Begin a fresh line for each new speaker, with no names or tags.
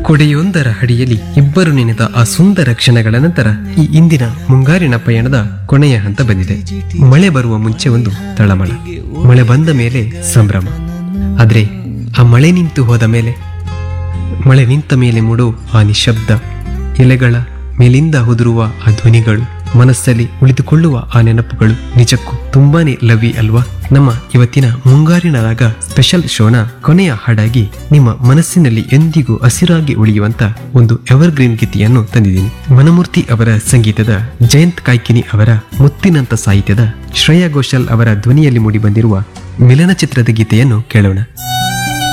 ಕೊಡೆಯೊಂದರ ಅಡಿಯಲ್ಲಿ ಇಬ್ಬರು ನೆನೆದ ಆ ಸುಂದರ ಕ್ಷಣಗಳ ನಂತರ ಈ ಇಂದಿನ ಮುಂಗಾರಿನ ಪಯಣದ ಕೊನೆಯ ಹಂತ ಬಂದಿದೆ ಮಳೆ ಬರುವ ಮುಂಚೆ ಒಂದು ತಳಮಳ ಮಳೆ ಬಂದ ಮೇಲೆ ಸಂಭ್ರಮ ಆದ್ರೆ ಆ ಮಳೆ ನಿಂತು ಹೋದ ಮೇಲೆ ಮಳೆ ನಿಂತ ಮೇಲೆ ಮೂಡೋ ಆ ನಿಶಬ್ದ ಎಲೆಗಳ ಮೇಲಿಂದ ಉದುರುವ ಆ ಧ್ವನಿಗಳು ಮನಸ್ಸಲ್ಲಿ ಉಳಿದುಕೊಳ್ಳುವ ಆ ನೆನಪುಗಳು ನಿಜಕ್ಕೂ ತುಂಬಾನೇ ಲವಿ ಅಲ್ವಾ ನಮ್ಮ ಇವತ್ತಿನ ಮುಂಗಾರಿನ ರಾಗ ಸ್ಪೆಷಲ್ ಶೋನ ಕೊನೆಯ ಹಾಡಾಗಿ ನಿಮ್ಮ ಮನಸ್ಸಿನಲ್ಲಿ ಎಂದಿಗೂ ಹಸಿರಾಗಿ ಉಳಿಯುವಂತ ಒಂದು ಎವರ್ಗ್ರೀನ್ ಗೀತೆಯನ್ನು ತಂದಿದ್ದೀನಿ ಮನಮೂರ್ತಿ ಅವರ ಸಂಗೀತದ ಜಯಂತ್ ಕಾಯ್ಕಿನಿ ಅವರ ಮುತ್ತಿನಂತ ಸಾಹಿತ್ಯದ ಶ್ರೇಯಾ ಘೋಷಾಲ್ ಅವರ ಧ್ವನಿಯಲ್ಲಿ ಮೂಡಿಬಂದಿರುವ ಮಿಲನ ಚಿತ್ರದ ಗೀತೆಯನ್ನು ಕೇಳೋಣ